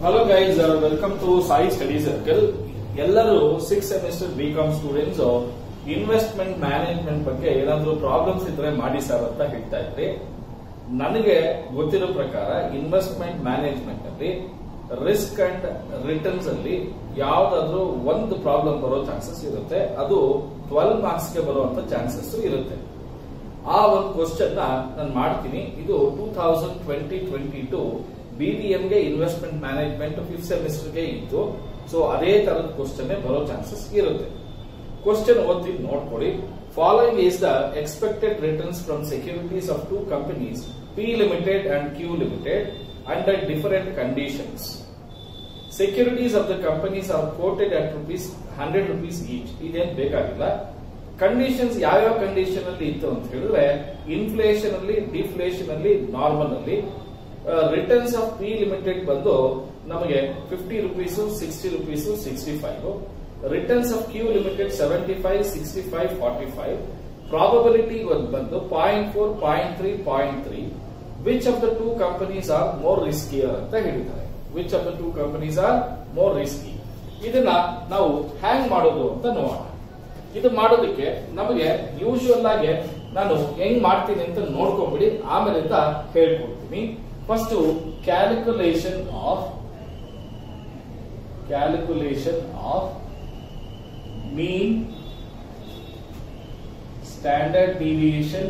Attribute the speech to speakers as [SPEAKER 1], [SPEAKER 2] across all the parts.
[SPEAKER 1] Hello guys welcome to Sai study circle ಎಲ್ಲರೂ six semester B com students investment management ಬಗ್ಗೆ ಏನಾದ್ರೂ problems ಇದ್ರೆ ಮಾಡಿ ಸರ್ ಅಂತ ಹೇಳ್ತಾ ಇದ್ರಿ ನನಗೆ ಗೊತ್ತಿರೋ ಪ್ರಕಾರ ಇನ್ವೆಸ್ಟ್ಮೆಂಟ್ ಮ್ಯಾನೇಜ್ಮೆಂಟ್ ಅಲ್ಲಿ ರಿಸ್ಕ್ ಅಂಡ್ ರಿಟರ್ನ್ಸ್ ಅಲ್ಲಿ ಯಾವ್ದಾದ್ರೂ ಒಂದು ಪ್ರಾಬ್ಲಮ್ ಬರೋ ಚಾನ್ಸಸ್ ಇರುತ್ತೆ ಅದು ಟ್ವೆಲ್ ಮಾರ್ಕ್ಸ್ ಗೆ ಬರುವಂತ ಚಾನ್ಸಸ್ ಇರುತ್ತೆ ಆ ಒಂದು ಕ್ವಶನ್ ನಾನು ಮಾಡ್ತೀನಿ ಇದು two thousand twenty twenty two ಬಿಬಿಎಂಗೆ ಇನ್ವೆಸ್ಟ್ಮೆಂಟ್ ಮ್ಯಾನೇಜ್ಮೆಂಟ್ ಫಿಫ್ತ್ ಸೆಮಿಸ್ಟರ್ಗೆ ಇತ್ತು ಸೊ ಅದೇ ತರದ ಕ್ವಶನ್ ಬರೋ ಚಾನ್ಸಸ್ ಇರುತ್ತೆ ಕ್ವಶನ್ ಓದ್ತೀನಿ ನೋಡ್ಕೊಳ್ಳಿ following is the expected returns from securities of two companies P limited and Q limited under different conditions securities of the companies are quoted at rupees hundred rupees each ಇದೇನ್ ಬೇಕಾಗಿಲ್ಲ conditions ಯಾವ್ಯಾವ condition ಅಲ್ಲಿ ಇತ್ತು ಅಂತ ಹೇಳಿದ್ರೆ inflation ಅಲ್ಲಿ deflation ಅಲ್ಲಿ normal ಅಲ್ಲಿ ರಿಟರ್ನ್ಸ್ ಆಫ್ ಪಿ ಲಿಮಿಟೆಡ್ ಬಂದು ನಮಗೆ fifty rupees sixty rupees sixty five returns of Q limited seventy five sixty five forty five probability ಬಂದು point four point three point three which of the two companies are more riskier ಅಂತ ಹೇಳಿದ್ದಾರೆ which of the two companies are more risky ಇದನ್ನ ನಾವು ಹ್ಯಾಂಗ್ ಮಾಡೋದು ಅಂತ ನೋಡೋಣ ಇದು ಮಾಡೋದಕ್ಕೆ ನಮಗೆ ಯೂಶುವಲ್ ಆಗಿ ನಾನು ಹೆಂಗ್ ಮಾಡ್ತೀನಿ ಅಂತ ನೋಡ್ಕೊಂಡ್ಬಿಡಿ ಆಮೇಲಿಂದ ಹೇಳ್ಕೊಡ್ತೀನಿ first calculation of calculation of mean standard deviation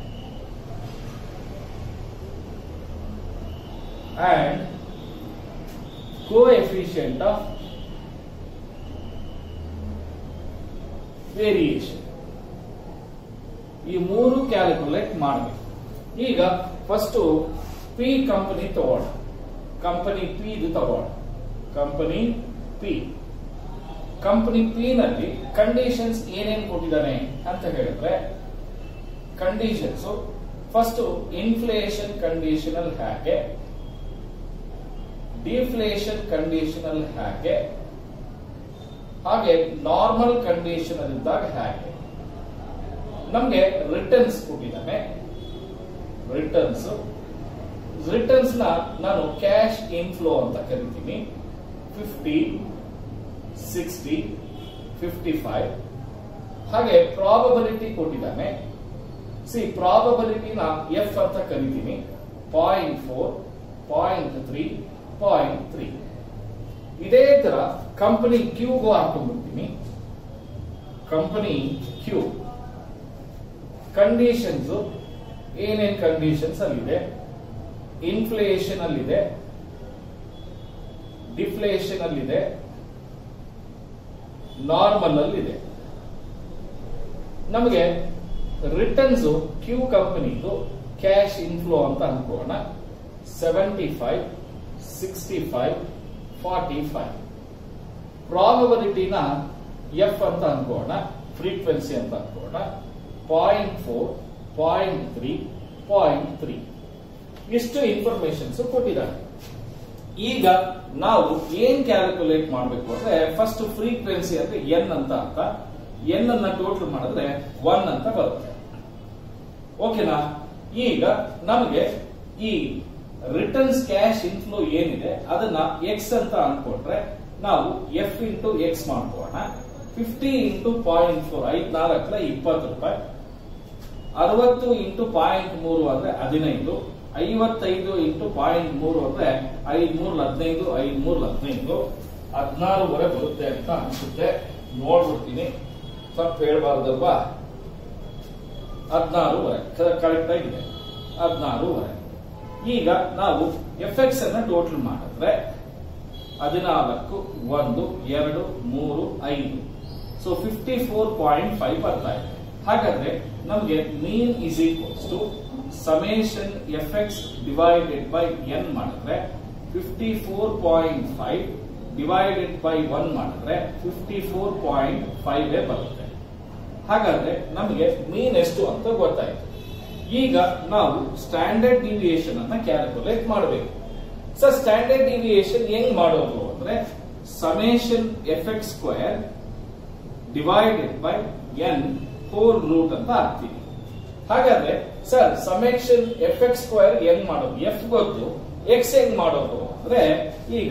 [SPEAKER 1] and coefficient of variation ಈ ಮೂರು ಕ್ಯಾಲ್ಕುಲೇಟ್ ಮಾಡಬೇಕು ಈಗ ಫಸ್ಟ್ ಪಿ ಕಂಪನಿ ತಗೋಣ ಕಂಪನಿ ಪಿ ಇದು ತಗೋಣ ಕಂಪನಿ ಪಿ ಕಂಪನಿ ಪಿ ನಲ್ಲಿ ಕಂಡೀಷನ್ಸ್ ಏನೇನ್ ಕೊಟ್ಟಿದ್ದಾನೆ ಅಂತ ಹೇಳಿದ್ರೆ ಕಂಡೀಷನ್ಸ್ ಫಸ್ಟ್ ಇನ್ಫ್ಲೇಷನ್ ಕಂಡೀಷನಲ್ ಹೇಗೆ ಡಿಫ್ಲೇಷನ್ ಕಂಡೀಷನಲ್ ಹೇಗೆ ಹಾಗೆ ನಾರ್ಮಲ್ ಕಂಡೀಷನ್ ಇದ್ದಾಗ ಹೇಗೆ ನಮ್ಗೆ ರಿಟರ್ನ್ಸ್ ಕೊಟ್ಟಿದ್ದಾನೆ ರಿಟರ್ನ್ಸ್ ರಿಟರ್ನ್ಸ್ ನ ನಾನು ಕ್ಯಾಶ್ ಇನ್ಫ್ಲೋ ಅಂತ ಕರಿತೀನಿ ಫಿಫ್ಟಿ ಸಿಕ್ಸ್ಟಿ ಫಿಫ್ಟಿ ಫೈವ್ ಹಾಗೆ ಪ್ರಾಬಬಿಲಿಟಿ ಕೊಟ್ಟಿದ್ದಾನೆ ಸಿ ಪ್ರಾಬಬಿಲಿಟಿನ ಎಫ್ ಅಂತ ಕರಿತೀನಿ point four point three point three ಇದೇ ತರ ಕಂಪನಿ ಕ್ಯೂಗೂ ಹಾಕೊಂಡ್ಬಿಡ್ತೀನಿ ಕಂಪನಿ ಕ್ಯೂ ಕಂಡೀಷನ್ಸ್ ಏನೇನ್ ಕಂಡೀಷನ್ಸ್ ಅಲ್ಲಿದೆ ಇನ್ಫ್ಲೇಷನ್ ಅಲ್ಲಿದೆ ಡಿಫ್ಲೇಷನ್ ಅಲ್ಲಿದೆ ನಾರ್ಮಲ್ ಅಲ್ಲಿದೆ ನಮಗೆ ರಿಟರ್ನ್ಸ್ ಕ್ಯೂ ಕಂಪನಿದು ಕ್ಯಾಶ್ ಇನ್ಫ್ಲೋ ಅಂತ ಅನ್ಕೋಣ seventy five sixty five forty five ಪ್ರಾಬಬಿಲಿಟಿನ ಎಫ್ ಅಂತ ಅನ್ಕೋಣ ಫ್ರೀಕ್ವೆನ್ಸಿ ಅಂತ ಅನ್ಕೋಣ point four point three point three ಇಷ್ಟು ಇನ್ಫಾರ್ಮೇಶನ್ಸ್ ಕೊಟ್ಟಿದ್ದಾರೆ ಈಗ ನಾವು ಏನ್ ಕ್ಯಾಲ್ಕುಲೇಟ್ ಮಾಡಬೇಕು ಅಂದ್ರೆ ಫಸ್ಟ್ ಫ್ರೀಕ್ವೆನ್ಸಿ ಅಂದ್ರೆ ಎನ್ ಅಂತ ಅರ್ಥ ಎನ್ ಅನ್ನ ಟೋಟಲ್ ಮಾಡಿದ್ರೆ ಒನ್ ಅಂತ ಬರುತ್ತೆ ಓಕೆನಾ ಈಗ ನಮಗೆ ಈ ರಿಟರ್ನ್ಸ್ ಕ್ಯಾಶ್ ಇನ್ಫ್ಲೋ ಏನಿದೆ ಅದನ್ನ ಎಕ್ಸ್ ಅಂತ ಅನ್ಕೊಂಡ್ರೆ ನಾವು ಎಫ್ ಇಂಟು ಎಕ್ಸ್ ಮಾಡ್ಕೋಣ ಫಿಫ್ಟಿ ಇಂಟು ಪಾಯಿಂಟ್ ಫೋರ್ ಐದ್ ನಾಲ್ಕಲ ಇಪ್ಪತ್ತು ರೂಪಾಯಿ ಅರವತ್ತು ಇಂಟು ಪಾಯಿಂಟ್ ಮೂರು ಅಂದ್ರೆ ಹದಿನೈದು ಐವತ್ತೈದು ಇಂಟು ಪಾಯಿಂಟ್ ಮೂರು ಅಂದ್ರೆ ಐದ್ ಮೂರ್ ಹದಿನೈದು ಐದ್ ಮೂರ್ ಹದಿನೈದು ಹದಿನಾರುವರೆ ಬರುತ್ತೆ ಅಂತ ಅನ್ಸುತ್ತೆ ನೋಡ್ಬಿಡ್ತೀನಿ ತಪ್ಪು ಹೇಳ್ಬಾರ್ದಲ್ವಾ ಹದಿನಾರುವರೆ ಕರೆಕ್ಟ್ ಆಗಿದೆ ಹದಿನಾರುವರೆ ಈಗ ನಾವು ಎಫ್ ಎಕ್ಸ್ ಅನ್ನ ಟೋಟಲ್ ಮಾಡಿದ್ರೆ ಹದಿನಾಲ್ಕು ಒಂದು ಎರಡು ಮೂರು ಐದು so fifty four point five ಬರ್ತಾ ಇದೆ ಹಾಗಾದ್ರೆ ನಮಗೆ mean is equals to summation F X divided by N ಮಾಡಿದ್ರೆ fifty four point five divided by one ಮಾಡಿದ್ರೆ ಫಿಫ್ಟಿ ಫೋರ್ ಪಾಯಿಂಟ್ ಫೈವ್ ಬರುತ್ತೆ ಹಾಗಾದ್ರೆ ನಮಗೆ ಮೀನ್ ಎಷ್ಟು ಅಂತ ಗೊತ್ತಾಯ್ತು ಈಗ ನಾವು ಸ್ಟ್ಯಾಂಡರ್ಡ್ ಡಿವಿಯೇಷನ್ ಅನ್ನ ಕ್ಯಾಲ್ಕುಲೇಟ್ ಮಾಡಬೇಕು ಸರ್ ಸ್ಟ್ಯಾಂಡರ್ಡ್ ಡಿವಿಯೇಷನ್ ಹೆಂಗ್ ಮಾಡೋದು ಅಂದ್ರೆ summation F X square divided by N whole root ಅಂತ ಹಾಕ್ತೀವಿ ಹಾಗಾದ್ರೆ sir summation F X square ಹೆಂಗ್ ಮಾಡೋದು ಎಫ್ ಗೊತ್ತು ಎಕ್ಸ್ ಹೆಂಗ್ ಮಾಡೋದು ಅಂದ್ರೆ ಈಗ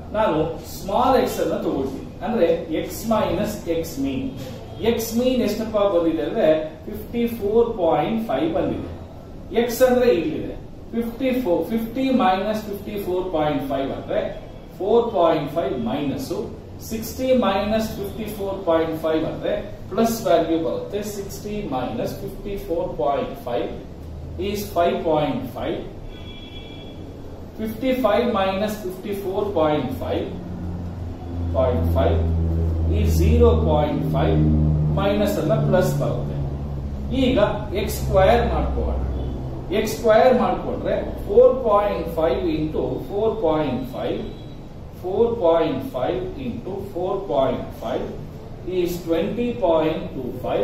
[SPEAKER 1] ನಾನು ಸ್ಮಾಲ್ ಎಕ್ಸ್ ಅನ್ನ ತಗೊಳ್ತೀನಿ ಅಂದ್ರೆ X minus X mean X mean ಎಷ್ಟಪ್ಪ ಬಂದಿದೆ ಅಂದ್ರೆ ಫಿಫ್ಟಿ ಫೋರ್ ಪಾಯಿಂಟ್ ಫೈವ್ ಬಂದಿದೆ ಎಕ್ಸ್ ಅಂದ್ರೆ ಇಲ್ಲಿದೆ fifty four fifty minus fifty four point five ಅಂದ್ರೆ four point five minus sixty minus fifty four point five ಅಂದ್ರೆ ಪ್ಲಸ್ ವ್ಯಾಲ್ಯೂ ಬರುತ್ತೆ sixty minus fifty four point five is five point five fifty five minus fifty four point five point five ಈ zero point five minus ಅಲ್ಲ plus ಬರುತ್ತೆ ಈಗ X square ಮಾಡ್ಕೋಣ X square ಮಾಡ್ಕೊಂಡ್ರೆ four point five into four point five four point five into four point five is twenty point two five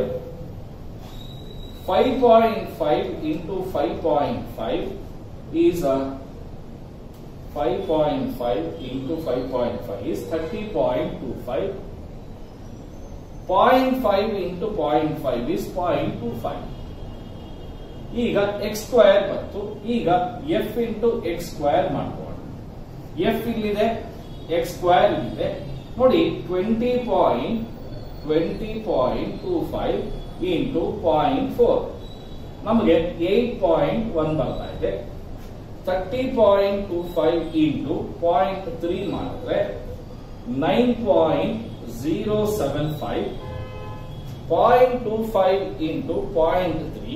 [SPEAKER 1] five point five into five point five is five point five into five point five is thirty point two five point five into point five is point two five ಈಗ X square ಬಂತು ಈಗ F into X square ಮಾಡ್ಕೋಣ F ಇಲ್ಲಿದೆ X square ಇಲ್ಲಿದೆ ನೋಡಿ twenty point twenty point two five into point four ನಮಗೆ eight point one ಬರ್ತಾ ಇದೆ thirty point two five into point three ಮಾಡಿದ್ರೆ nine point zero seven five point two five into point three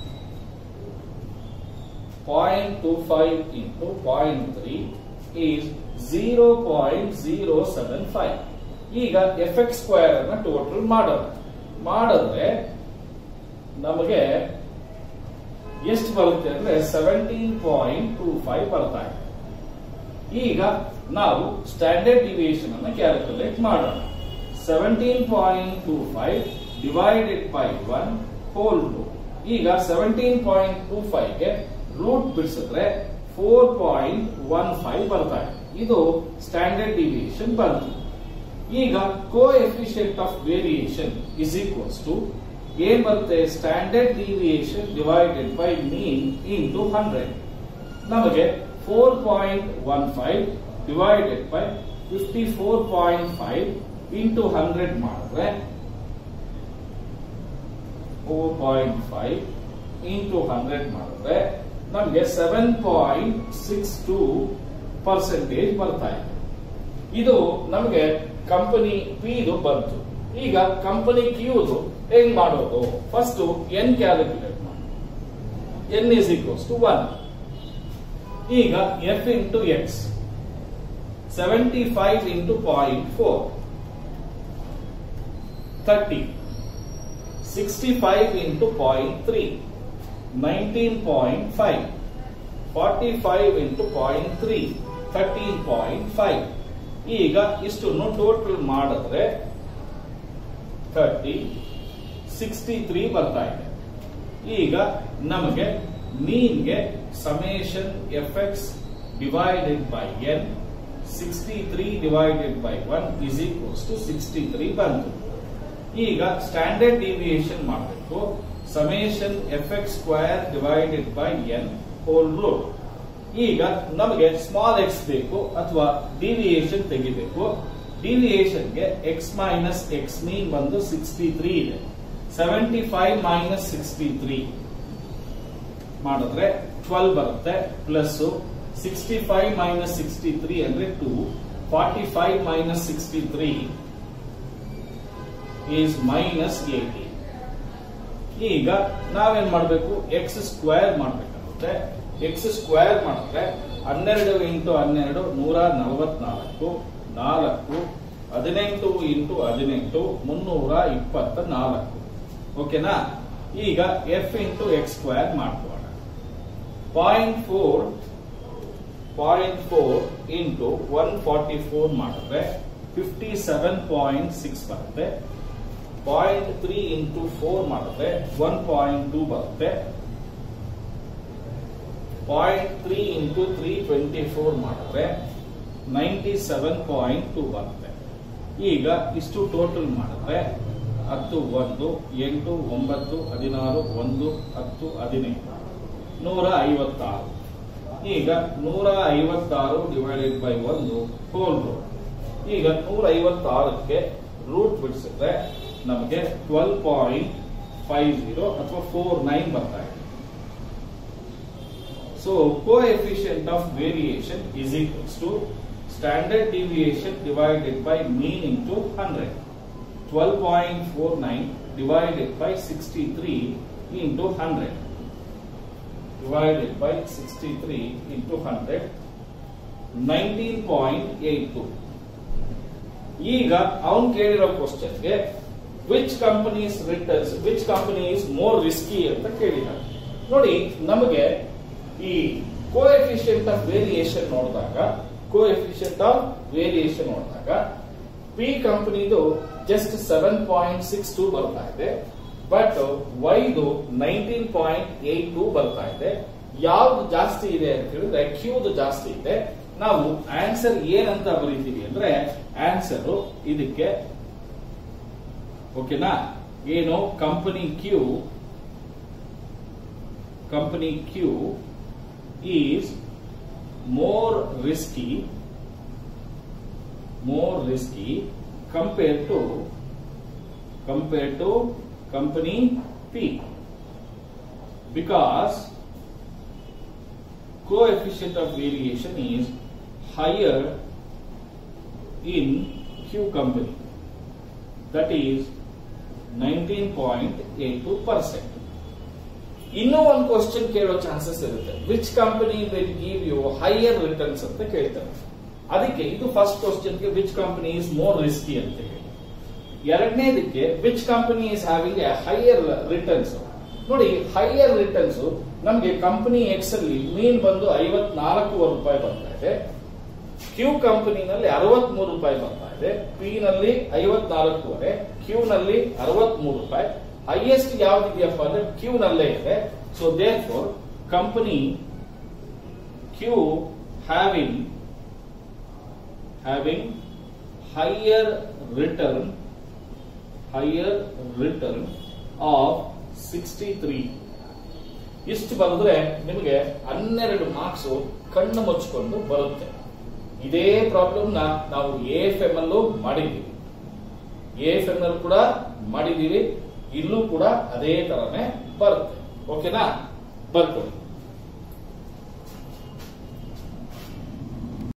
[SPEAKER 1] point two five into point three is zero point zero seven five ಈಗ F X square ಅನ್ನ total ಮಾಡೋಣ ಮಾಡಿದ್ರೆ ನಮಗೆ ಎಷ್ಟು ಬರುತ್ತೆ ಅಂದ್ರೆ seventeen point two five ಬರ್ತಾ ಇದೆ ಈಗ ನಾವು ಸ್ಟ್ಯಾಂಡರ್ಡ್ ಡಿವಿಯೇಷನ್ ಅನ್ನು ಕ್ಯಾಲ್ಕುಲೇಟ್ ಮಾಡೋಣ seventeen point two five divided by one whole to ಈಗ ಸೆವೆಂಟೀನ್ ಪಾಯಿಂಟ್ ಟೂ ಫೈವ್ಗೆ ರೂಟ್ ಬಿಡಿಸಿದ್ರೆ ಫೋರ್ ಪಾಯಿಂಟ್ ಒನ್ ಫೈವ್ ಬರ್ತಾ ಇದೆ ಇದು ಸ್ಟ್ಯಾಂಡರ್ಡ್ ಡಿವಿಯೇಷನ್ ಬಂತು ಈಗ coefficient of variation is equals to ಏನ್ ಬರುತ್ತೆ standard deviation divided by mean into hundred ನಮಗೆ four point one five divided by fifty four point five into hundred ಮಾಡಿದ್ರೆ four point five into hundred ಮಾಡಿದ್ರೆ ನಮಗೆ seven point six two percentage ಬರ್ತಾ ಇದೆ ಇದು ನಮಗೆ ಕಂಪನಿ ಪಿದು ಬಂತು ಈಗ ಕಂಪನಿ ಕ್ಯೂದು ಹೆಂಗ್ ಮಾಡೋದು ಫಸ್ಟ್ ಎನ್ ಕ್ಯಾಲ್ಕುಲೇಟ್ ಮಾಡಿ N is equals to one ಈಗ F into X seventy five into point four thirty sixty five into point three nineteen point five forty five into point three thirteen point five ಈಗ ಇಷ್ಟನ್ನು total ಮಾಡಿದ್ರೆ thirty sixty three ಬರ್ತಾ ಇದೆ ಈಗ ನಮಗೆ ಮೀನ್ಗೆ summation F X divided by N sixty three divided by one is equals to sixty three ಬಂತು ಈಗ ಸ್ಟ್ಯಾಂಡರ್ಡ್ ಡಿವಿಯೇಷನ್ ಮಾಡಬೇಕು summation F X square divided by N whole root ಈಗ ನಮಗೆ ಸ್ಮಾಲ್ ಎಕ್ಸ್ ಬೇಕು ಅಥವಾ ಡಿವಿಯೇಷನ್ ತೆಗಿಬೇಕು ಡಿವಿಯೇಷನ್ಗೆ ಎಕ್ಸ್ ಮೈನಸ್ ಎಕ್ಸ್ ಮೀನ್ ಬಂದು ಸಿಕ್ಸ್ಟಿ ತ್ರೀ ಇದೆ seventy five minus sixty three ಮಾಡಿದ್ರೆ ಟ್ವೆಲ್ ಬರುತ್ತೆ plus sixty five minus sixty three ಅಂದ್ರೆ two forty five minus sixty three is minus eighty ಈಗ ನಾವೇನ್ ಮಾಡಬೇಕು ಎಕ್ಸ್ ಸ್ಕ್ವೇರ್ ಮಾಡಬೇಕಾಗುತ್ತೆ ಎಕ್ಸ್ ಸ್ಕ್ವೇರ್ ಮಾಡಿದ್ರೆ ಹನ್ನೆರಡು ಇಂಟು ಹನ್ನೆರಡು ನೂರ ನಲವತ್ನಾಲ್ಕು ನಾಲ್ಕು ಹದಿನೆಂಟು ಇಂಟು ಹದಿನೆಂಟು ಮುನ್ನೂರ ಇಪ್ಪತ್ತ ನಾಲ್ಕು ಓಕೆನಾ ಈಗ ಎಫ್ ಇಂಟು ಎಕ್ಸ್ ಸ್ಕ್ವೇರ್ ಮಾಡ್ಕೋಣ point four point four into one forty four ಮಾಡಿದ್ರೆ ಫಿಫ್ಟಿ ಸೆವೆನ್ ಪಾಯಿಂಟ್ ಸಿಕ್ಸ್ ಬರುತ್ತೆ ಪಾಯಿಂಟ್ ತ್ರೀ ಇಂಟು ಫೋರ್ ಮಾಡಿದ್ರೆ ಒನ್ ಪಾಯಿಂಟ್ ಟೂ ಬರುತ್ತೆ point three into three twenty four ಮಾಡಿದ್ರೆ ನೈಂಟಿ ಸೆವೆನ್ ಪಾಯಿಂಟ್ ಟೂ ಬರುತ್ತೆ ಈಗ ಇಷ್ಟು total ಮಾಡಿದ್ರೆ ಹತ್ತು ಒಂದು ಎಂಟು ಒಂಬತ್ತು ಹದಿನಾರು ಒಂದು ಹತ್ತು ಹದಿನೈದು ನೂರ ಐವತ್ತಾರು ಈಗ ನೂರ ಐವತ್ತಾರು ಡಿವೈಡೆಡ್ ಬೈ ಒಂದು ಹೋಲ್ ರೂಟ್ ಈಗ ನೂರ ಐವತ್ತಾರಕ್ಕೆ ರೂಟ್ ಬಿಡಿಸಿದ್ರೆ ನಮಗೆ ಟ್ವೆಲ್ ಪಾಯಿಂಟ್ ಫೈವ್ ಜೀರೋ ಅಥವಾ ಫೋರ್ ನೈನ್ ಬರ್ತಾ ಇದೆ so coefficient of variation is equals to standard deviation divided by mean into hundred twelve point four nine divided by sixty three into hundred divided by 63 into 100 19.82 ಈಗ ಅವನ್ ಕೇಳಿರೋ ಕ್ವಶನ್ಗೆ which companies returns which company is more risky ಅಂತ ಕೇಳಿದ್ದಾರೆ ನೋಡಿ ನಮಗೆ ಈ coefficient of variation ನೋಡಿದಾಗ ಕೋಎಫಿಷಿಯಂಟ್ ಆಫ್ ವೇರಿಯೇಷನ್ ನೋಡಿದಾಗ ಪಿ ಕಂಪನಿದು just seven point six two ಬರ್ತಾ ಇದೆ ಬಟ್ ವೈದು ನೈನ್ಟೀನ್ ಪಾಯಿಂಟ್ ಏಟ್ ಟೂ ಬರ್ತಾ ಇದೆ ಯಾವ್ದು ಜಾಸ್ತಿ ಇದೆ ಅಂತ ಹೇಳಿದ್ರೆ ಕ್ಯೂದು ಜಾಸ್ತಿ ಇದೆ ನಾವು ಆನ್ಸರ್ ಏನಂತ ಬರೀತೀವಿ ಅಂದ್ರೆ ಆನ್ಸರ್ ಇದಕ್ಕೆ ಓಕೆನಾ ಏನು company Q company Q is more risky more risky compare to compare to company P because coefficient of variation is higher in Q company that is 19.82 percent. ಇನ್ನೂ ಒಂದು ಕ್ವಶನ್ ಕೇಳೋ ಚಾನ್ಸಸ್ ಇರುತ್ತೆ which company will give you higher returns ಅಂತ ಕೇಳ್ತಾರೆ ಅದಕ್ಕೆ ಇದು first ಕ್ವಶನ್ಗೆ which company is more risky ಅಂತ ಹೇಳಿ ಎರಡನೇದಕ್ಕೆ which company is having a higher returns ನೋಡಿ ಹೈಯರ್ ರಿಟರ್ನ್ಸ್ ನಮಗೆ ಕಂಪನಿ ಎಕ್ಸ್ ಅಲ್ಲಿ ಮೀನ್ ಬಂದು ಐವತ್ನಾಲ್ಕೂವರೆ ರೂಪಾಯಿ ಬರ್ತಾ ಇದೆ ಕ್ಯೂ ಕಂಪನಿನಲ್ಲಿ ಅರವತ್ಮೂರು ರೂಪಾಯಿ ಬರ್ತಾ ಇದೆ ಪಿ ನಲ್ಲಿ ಐವತ್ನಾಲ್ಕೂವರೆ ಕ್ಯೂ ನಲ್ಲಿ ಅರವತ್ಮೂರು ರೂಪಾಯಿ ಹೈಯೆಸ್ಟ್ ಯಾವ್ದಿದೆಯಪ್ಪ ಅಂದ್ರೆ ಕ್ಯೂ ನಲ್ಲೇ ಇದೆ so therefore company Q having having higher return higher return of sixty three ಇಷ್ಟು ಬರೆದ್ರೆ ನಿಮಗೆ ಹನ್ನೆರಡು ಮಾರ್ಕ್ಸ್ ಕಣ್ಣು ಮುಚ್ಕೊಂಡು ಬರುತ್ತೆ ಇದೇ ಪ್ರಾಬ್ಲಮ್ ನ ನಾವು ಎ ಎಫ್ ಎಂ ಅಲ್ಲೂ ಮಾಡಿದ್ದೀವಿ ಎ ಎಫ್ ಎಂ ಅಲ್ಲೂ ಕೂಡ ಮಾಡಿದ್ದೀವಿ ಇಲ್ಲೂ ಕೂಡ ಅದೇ ತರನೇ ಬರುತ್ತೆ ಓಕೆನಾ ಬರ್ಕೊಳ್ಳಿ